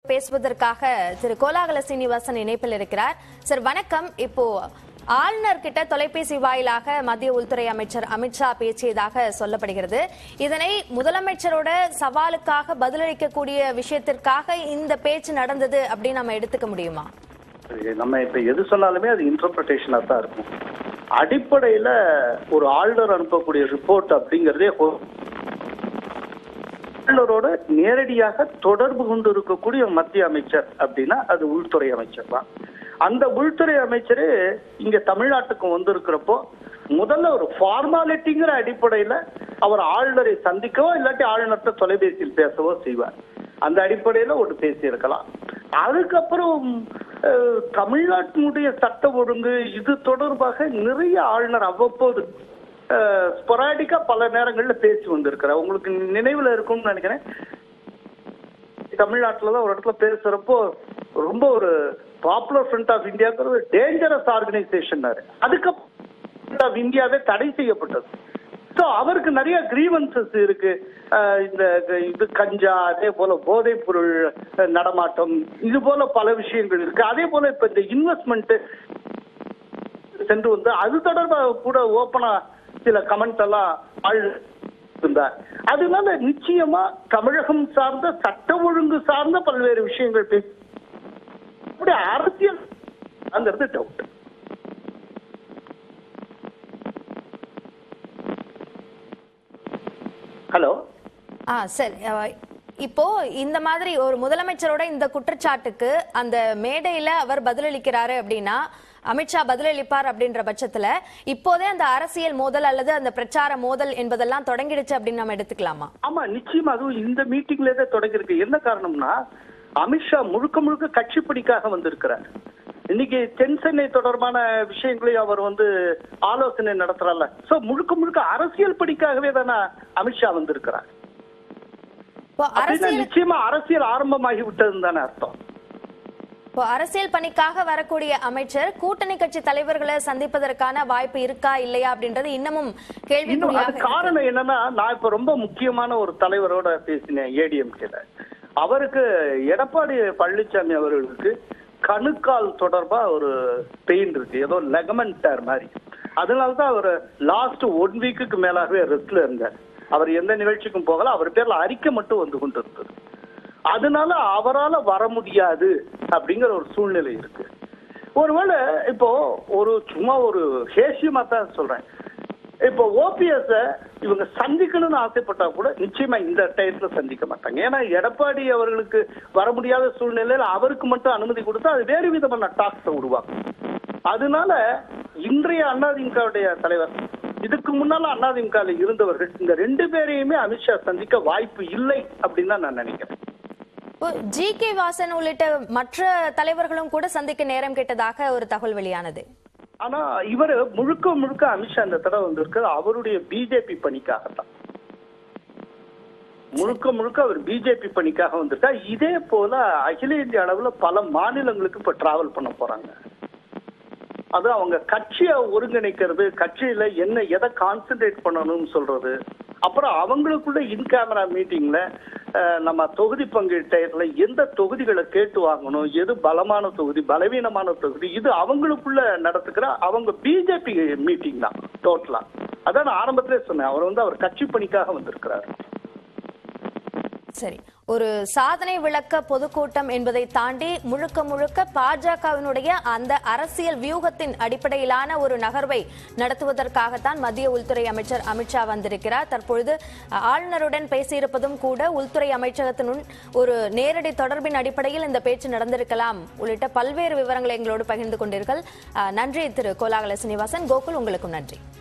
பேசுவதற்காக திரு கோலாகல சீனிவாசன் இணைப்பில் இருக்கிறார் சார் வணக்கம் இப்போ ஆளுநர் கிட்ட தொலைபேசி வாயிலாக மத்திய உள்துறை அமைச்சர் அமித்ஷா பேசியதாக சொல்லப்படுகிறது இதனை முதலமைச்சரோட சவாலுக்காக பதிலளிக்கக்கூடிய விஷயத்திற்காக இந்த பேச்சு நடந்தது அப்படின்னு நம்ம எடுத்துக்க முடியுமா சரி, நம்ம இப்ப எது சொன்னாலுமே அது இன்டர்பிரிட்டேஷனா தான் இருக்கும் அடிப்படையில ஒரு ஆளுநர் அனுப்பக்கூடிய ரிப்போர்ட் அப்படிங்கறதே ஒரு ஆளுநரோட நேரடியாக தொடர்பு கொண்டு இருக்கக்கூடிய மத்திய அமைச்சர் அப்படின்னா அது உள்துறை அமைச்சர் தான் அந்த உள்துறை அமைச்சரு இங்க தமிழ்நாட்டுக்கு வந்திருக்கிறப்போ முதல்ல ஒரு ஃபார்மாலிட்டிங்கிற அடிப்படையில அவர் ஆளுநரை சந்திக்கவோ இல்லாட்டி ஆளுநர்கிட்ட தொலைபேசியில் பேசவோ செய்வார் அந்த அடிப்படையில ஒரு பேசி இருக்கலாம் அதுக்கப்புறம் அஹ், தமிழ்நாட்டினுடைய சட்ட ஒழுங்கு இது தொடர்பாக நிறைய ஆளுநர் அவ்வப்போது ஸ்பொராடிக்கா பல நேரங்கள்ல பேசி வந்திருக்கிறார் உங்களுக்கு நினைவுல இருக்கும்னு நினைக்கிறேன் தமிழ்நாட்டுல தான் ஒரு இடத்துல பேசுறப்போ ரொம்ப ஒரு பாப்புலர் ஃப்ரண்ட் ஆஃப் இந்தியாங்கிறது டேஞ்சரஸ் ஆர்கனைசேஷன் அதுக்கப்புறம் ஆஃப் இந்தியாவே தடை செய்யப்பட்டது ஸோ அவருக்கு நிறைய கிரீவன்சஸ் இருக்கு அஹ் இந்த இது கஞ்சா அதே போல போதைப் பொருள் அஹ், நடமாட்டம் இது போல பல விஷயங்கள் இருக்கு அதே போல இப்ப இந்த இன்வெஸ்ட்மெண்ட் சென்று வந்து அது தொடர்பாக கூட ஓப்பனா சில கமெண்ட் எல்லாம் ஆள் இருந்தார் அதனால நிச்சயமா தமிழகம் சார்ந்த சட்ட ஒழுங்கு சார்ந்த பல்வேறு விஷயங்கள் பேசி அப்படி அரசியல் அங்கிறது டவுட் ஹலோ ஆ சரி அஹ், இப்போ இந்த மாதிரி ஒரு முதலமைச்சரோட இந்த குற்றச்சாட்டுக்கு அந்த மேடையில அவர் பதிலளிக்கிறாரு அப்படின்னா அமித்ஷா பதிலளிப்பார் அப்படின்ற பட்சத்துல இப்போதே அந்த அரசியல் மோதல் அல்லது அந்த பிரச்சார மோதல் என்பதெல்லாம் தொடங்கிடுச்சு அப்படின்னு நம்ம எடுத்துக்கலாமா ஆமா நிச்சயமா அதுவும் இந்த மீட்டிங்ல தான் தொடங்கியிருக்கு என்ன காரணம்னா அமித்ஷா முழுக்க முழுக்க கட்சி படிக்காக வந்திருக்கிறார் இன்னைக்கு தென் சென்னை தொடர்பான விஷயங்களை அவர் வந்து ஆலோசனை நடத்துறல சோ முழுக்க முழுக்க அரசியல் படிக்காகவே தானே அமித்ஷா வந்திருக்கிறார் இப்போ அப்படின்னா அரசியல் நிச்சயமா அரசியல் ஆரம்பமாகி விட்டதுன்னு தானே அர்த்தம் இப்போ அரசியல் பணிக்காக வரக்கூடிய அமைச்சர் கூட்டணி கட்சி தலைவர்களை சந்திப்பதற்கான வாய்ப்பு இருக்கா இல்லையா அப்படின்றது இன்னமும் இன்னும் அது கேள்விக்குறியாக இருக்கு. காரணம் என்னன்னா நான் இப்ப ரொம்ப முக்கியமான ஒரு தலைவரோட பேசினேன் ஏடிஎம்கேல அவருக்கு எடப்பாடி பழனிசாமி அவர்களுக்கு கணுக்கால் தொடர்பா ஒரு பெயின் இருக்கு ஏதோ லெகமெண்டர் மாதிரி அதனால தான் அவர் லாஸ்ட் ஒன் வீக்குக்கு மேலாகவே ரெஸ்ட்ல இருந்தார் அவர் எந்த நிகழ்ச்சிக்கும் போகல அவர் பேர்ல அறிக்கை மட்டும் வந்து கொண்டு இருந்தது அதனால அவரால வர முடியாது அப்படிங்கிற ஒரு சூழ்நிலை இருக்கு ஒருவேளை இப்போ ஒரு சும்மா ஒரு ஹேசியமா தான் சொல்றேன் இப்போ ஓபிஎஸ் இவங்க சந்திக்கணும்னு ஆசைப்பட்டா கூட நிச்சயமா இந்த டயத்துல சந்திக்க மாட்டாங்க ஏன்னா எடப்பாடி அவர்களுக்கு வர முடியாத சூழ்நிலையில அவருக்கு மட்டும் அனுமதி கொடுத்தா அது வேறு விதமான டாக்ஸை உருவாக்கும் அதனால இன்றைய அதிமுகவுடைய தலைவர் இதுக்கு முன்னால அதிமுக இருந்தவர்கள் இந்த ரெண்டு பேரையுமே அமித்ஷா சந்திக்க வாய்ப்பு இல்லை அப்படின்னு தான் நான் நினைக்கிறேன் ஜி கே வாசன் உள்ளிட்ட மற்ற தலைவர்களும் கூட சந்திக்க நேரம் கேட்டதாக ஒரு தகவல் வெளியானது ஆனா இவர் முழுக்க முழுக்க அமித்ஷா இந்த தடவை வந்திருக்கிறது அவருடைய பிஜேபி பணிக்காகத்தான் முழுக்க முழுக்க அவர் பிஜேபி பணிக்காக வந்திருக்கா இதே போல அகில இந்திய அளவுல பல மாநிலங்களுக்கு இப்ப டிராவல் பண்ண போறாங்க அது அவங்க கட்சியை ஒருங்கிணைக்கிறது கட்சியில என்ன எதை கான்சென்ட்ரேட் பண்ணணும்னு சொல்றது அப்புறம் அவங்களுக்குள்ள இன் கேமரா மீட்டிங்ல நம்ம தொகுதி பங்கீட்டுல எந்த தொகுதிகளை கேட்டு வாங்கணும் எது பலமான தொகுதி பலவீனமான தொகுதி இது அவங்களுக்குள்ள நடத்துக்கிற அவங்க பிஜேபி மீட்டிங் தான் டோட்டலா அதான் நான் ஆரம்பத்திலே சொன்னேன் அவர் வந்து அவர் கட்சி பணிக்காக வந்திருக்கிறார் சரி ஒரு சாதனை விளக்க பொதுக்கூட்டம் என்பதை தாண்டி முழுக்க முழுக்க பாஜகவினுடைய அந்த அரசியல் வியூகத்தின் அடிப்படையிலான ஒரு நகர்வை நடத்துவதற்காகத்தான் மத்திய உள்துறை அமைச்சர் அமித்ஷா வந்திருக்கிறார் தற்பொழுது அஹ், ஆளுநருடன் பேசியிருப்பதும் கூட உள்துறை அமைச்சகத்தினுள் ஒரு நேரடி தொடர்பின் அடிப்படையில் இந்த பேச்சு நடந்திருக்கலாம் உள்ளிட்ட பல்வேறு விவரங்களை எங்களோடு பகிர்ந்து கொண்டீர்கள் அஹ், நன்றி திரு கோலாகல சீனிவாசன் கோகுல் உங்களுக்கும் நன்றி